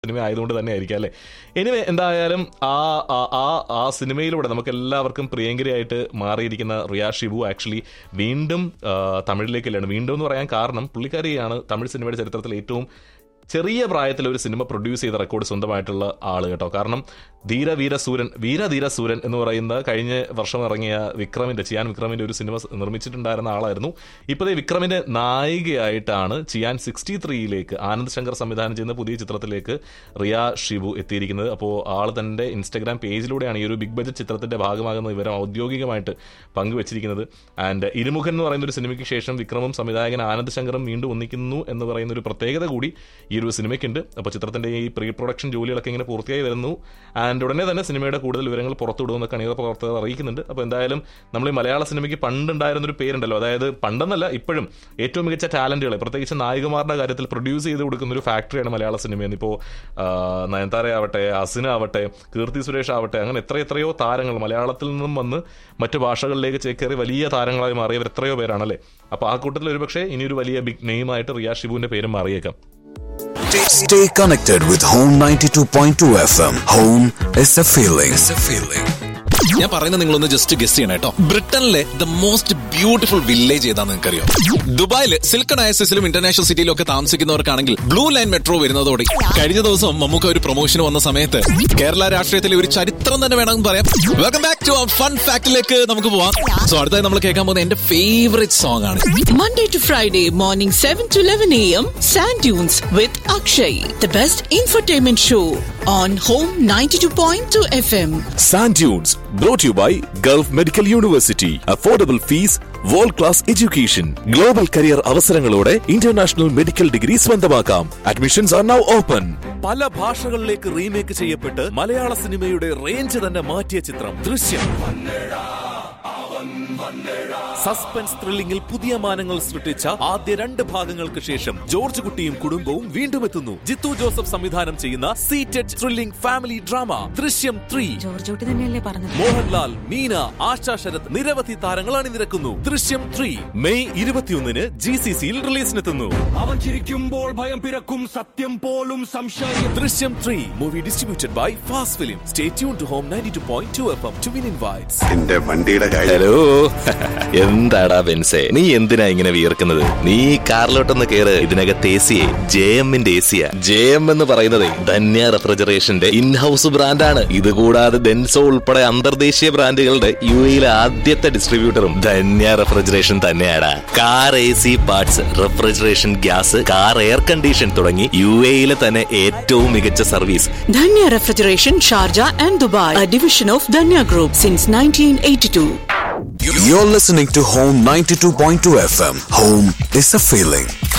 Cinema ആയതുകൊണ്ട് തന്നെ ആയിരിക്കാം അല്ലേ എനിവേ എന്തായാലും ആ ആ- ആ ആ സിനിമയിലൂടെ നമുക്ക് എല്ലാവർക്കും പ്രിയങ്കരിയായിട്ട് മാറിയിരിക്കുന്ന റിയ ഷിബു ആക്ച്വലി വീണ്ടും ആ, തമിഴിലേക്കല്ലാണ് വീണ്ടും എന്ന് പറയാൻ കാരണം പുള്ളിക്കാരിയാണ് തമിഴ് സിനിമയുടെ ചരിത്രത്തിൽ ഏറ്റവും ചെറിയ പ്രായത്തിൽ ഒരു സിനിമ പ്രൊഡ്യൂസ് ചെയ്ത റെക്കോർഡ് സ്വന്തമായിട്ടുള്ള ആള് കേട്ടോ കാരണം ധീര വീര സൂരൻ വീര ധീര സൂരൻ എന്ന് പറയുന്ന കഴിഞ്ഞ വർഷം ഇറങ്ങിയ വിക്രമിന്റെ ചിയാൻ വിക്രമിന്റെ ഒരു സിനിമ നിർമ്മിച്ചിട്ടുണ്ടായിരുന്ന ആളായിരുന്നു ഇപ്പോഴത്തെ വിക്രമിന്റെ നായികയായിട്ടാണ് ചിയാൻ സിക്സ്റ്റി ത്രീയിലേക്ക് ആനന്ദ് ശങ്കർ സംവിധാനം ചെയ്യുന്ന പുതിയ ചിത്രത്തിലേക്ക് റിയ ഷിബു എത്തിയിരിക്കുന്നത് അപ്പോൾ ആൾ തന്റെ ഇൻസ്റ്റഗ്രാം പേജിലൂടെയാണ് ഈ ഒരു ബിഗ് ബജറ്റ് ചിത്രത്തിന്റെ ഭാഗമാകുന്ന വിവരം ഔദ്യോഗികമായിട്ട് പങ്കുവച്ചിരിക്കുന്നത് ആൻഡ് ഇരുമുഖൻ എന്ന് പറയുന്ന ഒരു സിനിമയ്ക്ക് ശേഷം വിക്രമും സംവിധായകൻ ആനന്ദ് ശങ്കറും വീണ്ടും ഒന്നിക്കുന്നു എന്ന് പറയുന്ന ഒരു പ്രത്യേകത കൂടി ഈ ഒരു സിനിമയ്ക്കുണ്ട് അപ്പോൾ ചിത്രത്തിന്റെ ഈ പ്രീ പ്രൊഡക്ഷൻ ജോലികളൊക്കെ ഇങ്ങനെ പൂർത്തിയായി വരുന്നു ആൻഡ് ഉടനെ തന്നെ സിനിമയുടെ കൂടുതൽ വിവരങ്ങൾ പുറത്തുവിടുമെന്നൊക്കെ അണിയറ പ്രവർത്തകർ അറിയിക്കുന്നുണ്ട് അപ്പോൾ എന്തായാലും നമ്മൾ ഈ മലയാള സിനിമയ്ക്ക് പണ്ടുണ്ടായിരുന്ന ഒരു പേരുണ്ടല്ലോ അതായത് പണ്ടെന്നല്ല ഇപ്പോഴും ഏറ്റവും മികച്ച ടാലന്റുകളെ പ്രത്യേകിച്ച് നായികമാരുടെ കാര്യത്തിൽ പ്രൊഡ്യൂസ് ചെയ്ത് കൊടുക്കുന്ന ഒരു ഫാക്ടറിയാണ് മലയാള സിനിമ ഇപ്പോൾ നയൻതാര ആവട്ടെ അസിന ആവട്ടെ കീർത്തി സുരേഷ് ആവട്ടെ അങ്ങനെ എത്ര എത്രയോ താരങ്ങൾ മലയാളത്തിൽ നിന്നും വന്ന് മറ്റു ഭാഷകളിലേക്ക് ചേക്കേറി വലിയ താരങ്ങളായി മാറിയവർ എത്രയോ പേരാണല്ലേ അപ്പോൾ ആ കൂട്ടത്തിൽ ഒരുപക്ഷെ ഇനിയൊരു വലിയ ബിഗ് നെയിമായിട്ട് റിയ ഷിബുവിന്റെ പേരും മാറിയേക്കാം Stay connected with Home 92.2 FM. Home is a feeling. It's a feeling. ഞാൻ പറയുന്നത് നിങ്ങളൊന്ന് ജസ്റ്റ് ഗസ്റ്റ് ചെയ്യണം കേട്ടോ ബ്രിട്ടനിലെ ദ മോസ്റ്റ് ബ്യൂട്ടിഫുൾ വില്ലേജ് ഏതാന്ന് നിങ്ങൾക്കറിയോ ദുബായിൽ സിൽക്ക് ഡയസിലും ഇന്റർനാഷണൽ സിറ്റിയിലും ഒക്കെ താമസിക്കുന്നവർക്കാണെങ്കിൽ ബ്ലൂ ലൈൻ മെട്രോ വരുന്നതോടെ കഴിഞ്ഞ ദിവസം നമുക്ക് ഒരു പ്രൊമോഷൻ വന്ന സമയത്ത് കേരള രാഷ്ട്രീയത്തിലെ ഒരു ചരിത്രം തന്നെ വേണമെന്ന് പറയാം വെൽക്കം ബാക്ക് ടു ഫൺ ഫാക്ടിലേക്ക് നമുക്ക് പോവാം സോ അടുത്തായി നമ്മൾ കേൾക്കാൻ പോകുന്ന എന്റെ ഫേവറേറ്റ് സോങ് ആണ് Monday to Friday morning 7 to 11 a.m. Sand Dunes with Akshay, the best infotainment show on Home 92.2 FM. Sand Dunes, brought to you by Gulf Medical University. Affordable fees, world class education, global career അവസരങ്ങളോടെ international medical degree സ്വന്തമാക്കാം admissions are now open പല ഭാഷകളിലേക്ക് remake ചെയ്യപ്പെട്ട് മലയാള സിനിമയുടെ range തന്നെ മാറ്റിയ ചിത്രം ദൃശ്യം സസ്പെൻസ് ത്രില്ലിംഗിൽ പുതിയ മാനങ്ങൾ സൃഷ്ടിച്ച ആദ്യ രണ്ട് ഭാഗങ്ങൾക്ക് ശേഷം ജോർജ് കുട്ടിയും കുടുംബവും വീണ്ടും എത്തുന്നു ജിത്തു ജോസഫ് സംവിധാനം ചെയ്യുന്ന seated thrilling family drama Drishyam three Georgekutty തന്നെയല്ലേ പറഞ്ഞത് മോഹൻലാൽ മീന ആശാ ശരത് നിരവധി താരങ്ങൾ അണിനിരക്കുന്നു ദൃശ്യം ത്രീ മെയ് ഇരുപത്തിയൊന്നിന് ജി സി സിയിൽ റിലീസിനെത്തുന്നു അവൻ ചിരിക്കുമ്പോൾ ഭയം പിറക്കും സത്യം പോലും സംശയം Drishyam three movie distributed by Fast Film stay tune to Home ninety two point two F M to win invites എന്റെ വണ്ടിയുടെ കാര്യം ഹലോ എന്താടാ ബെൻസേ നീ എന്തിനാ ഇങ്ങനെ വിയർക്കുന്നത് നീ കാറിലോട്ടൊന്ന് കേറ് ഇതിനകത്ത് എ സിയെ ജെ എമ്മിന്റെ എ സിയാ ജെ എം എന്ന് പറയുന്നത് ധന്യ റെഫ്രിജറേഷന്റെ ഇൻഹൌസ് ബ്രാൻഡാണ് ഇതുകൂടാതെ ഡെൻസോ ഉൾപ്പെടെ അന്തർദേശീയ ബ്രാൻഡുകളുടെ യു എയിലെ ആദ്യത്തെ ഡിസ്ട്രിബ്യൂട്ടറും ധന്യ റെഫ്രിജറേഷൻ തന്നെയാടാ car A C parts refrigeration gas car air condition തുടങ്ങി യു എയിലെ തന്നെ ഏറ്റവും മികച്ച service Dhanya Refrigeration, Sharjah and Dubai, a division of Dhanya Group since 1982. You're listening to Home 92.2 FM. Home is a feeling.